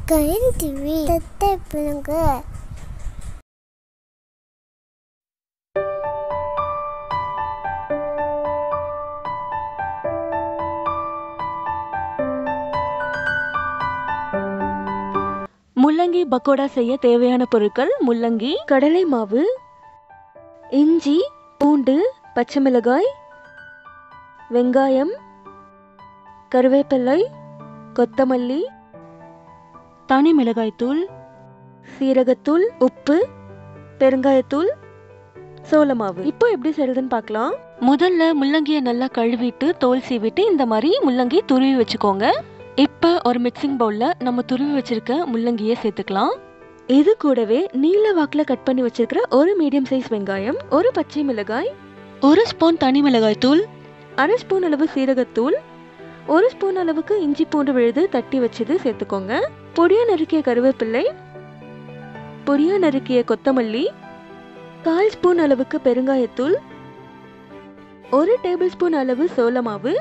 Gayan TV தத்தை பண்ணுங்க முள்ளங்கி பக்கோடா செய்ய தேவையான பொருட்கள் முள்ளங்கி கடலை மாவு இஞ்சி பூண்டு பச்சை மிளகாய் வெங்காயம் கருவேப்பிலை கொத்தமல்லி தனி மிளகாய்த்தூள் சீரகத்தூள் உப்பு பெருங்காயத்தூள் சோள மாவு இப்போ எப்படி செய்யறதுன்னு பார்க்கலாம் முதல்ல முள்ளங்கியை நல்லா கழுவிட்டு தோல் சீவிட்டு இந்த மாதிரி முள்ளங்கி துருவி வச்சுக்கோங்க இப்போ ஒரு மிக்சிங் பவுலில் நம்ம துருவி வச்சிருக்க முள்ளங்கியை சேர்த்துக்கலாம் இது கூடவே நீல வாக்கில் கட் பண்ணி வச்சிருக்கிற ஒரு மீடியம் சைஸ் வெங்காயம் ஒரு பச்சை மிளகாய் ஒரு ஸ்பூன் தனி மிளகாய் தூள் அரை ஸ்பூன் அளவு சீரகத்தூள் ஒரு ஸ்பூன் அளவுக்கு இஞ்சி பூண்டு விழுது தட்டி வச்சது சேர்த்துக்கோங்க பொடியா நறுக்கிய கருவேப்பிள்ளை பொடியா நறுக்கிய கொத்தமல்லி கால் ஸ்பூன் அளவுக்கு பெருங்காயத்தூள் ஒரு டேபிள் ஸ்பூன் அளவு சோள மாவு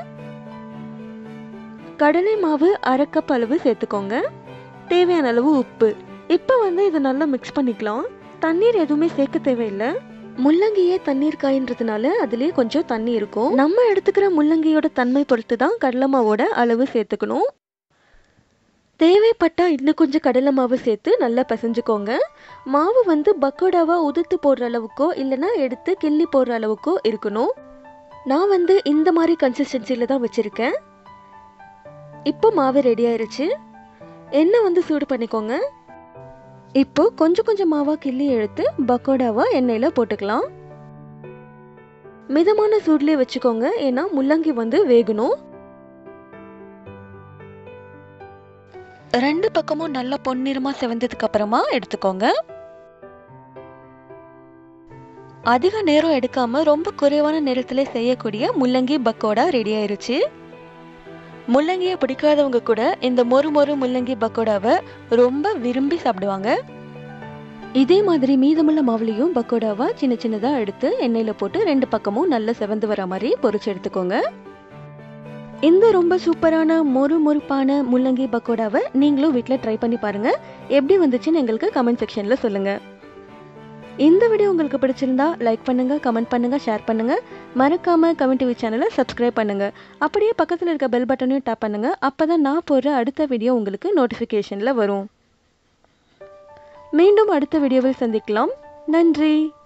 கடலை மாவு அரை கப் அளவு சேர்த்துக்கோங்க தேவையான அளவு உப்பு இப்போ வந்து இதை நல்லா மிக்ஸ் பண்ணிக்கலாம் தண்ணீர் எதுவுமே சேர்க்க தேவையில்லை முள்ளங்கியே தண்ணீர் காயின்றதுனால அதுலயே கொஞ்சம் தண்ணி இருக்கும் நம்ம எடுத்துக்கிற முள்ளங்கியோட தன்மை பொறுத்து தான் கடலை மாவோட அளவு சேர்த்துக்கணும் தேவைப்பட்டா இன்னும் கொஞ்சம் கடலை மாவு சேர்த்து நல்லா பிசைஞ்சுக்கோங்க மாவு வந்து பக்கோடாவா உதுத்து போடுற அளவுக்கோ இல்லைன்னா எடுத்து கிள்ளி போடுற அளவுக்கோ இருக்கணும் நான் வந்து இந்த மாதிரி கன்சிஸ்டன்சியில் தான் வச்சுருக்கேன் இப்போ மாவு ரெடி ஆயிருச்சு எண்ணெய் வந்து சூடு பண்ணிக்கோங்க இப்போ கொஞ்சம் கொஞ்சம் மாவா கிள்ளி எடுத்து பக்கோடாவா எண்ணெயில போட்டுக்கலாம் மிதமான சூட்லயே வச்சுக்கோங்க ஏன்னா முள்ளங்கி வந்து வேகணும் ரெண்டு பக்கமும் நல்லா பொன்னிறமா செவந்ததுக்கு அப்புறமா எடுத்துக்கோங்க அதிக நேரம் எடுக்காம ரொம்ப குறைவான நேரத்துல செய்யக்கூடிய முள்ளங்கி பக்கோடா ரெடி ஆயிருச்சு முள்ளங்கியை பிடிக்காதவங்க கூட இந்த மொறு மொறு முள்ளங்கி பக்கோடாவை ரொம்ப விரும்பி சாப்பிடுவாங்க இதே மாதிரி மீதமுள்ள மாவுலையும் பக்கோடாவா சின்ன சின்னதாக எடுத்து எண்ணெயில் போட்டு ரெண்டு பக்கமும் நல்லா செவந்து வர மாதிரி பொரிச்சு எடுத்துக்கோங்க இந்த ரொம்ப சூப்பரான மொறு மொறுப்பான முள்ளங்கி பக்கோடாவை நீங்களும் வீட்டில் ட்ரை பண்ணி பாருங்க எப்படி வந்துச்சுன்னு எங்களுக்கு கமெண்ட் செக்ஷனில் சொல்லுங்க இந்த வீடியோ உங்களுக்கு பிடிச்சிருந்தா லைக் பண்ணுங்க கமெண்ட் பண்ணுங்க ஷேர் பண்ணுங்க மறக்காம கமெண்ட் டிவி சேனலை சப்ஸ்கிரைப் பண்ணுங்க அப்படியே பக்கத்தில் இருக்க பெல் பட்டனையும் டேப் பண்ணுங்க அப்பதான் நான் போடுற அடுத்த வீடியோ உங்களுக்கு நோட்டிஃபிகேஷனில் வரும் மீண்டும் அடுத்த வீடியோவில் சந்திக்கலாம் நன்றி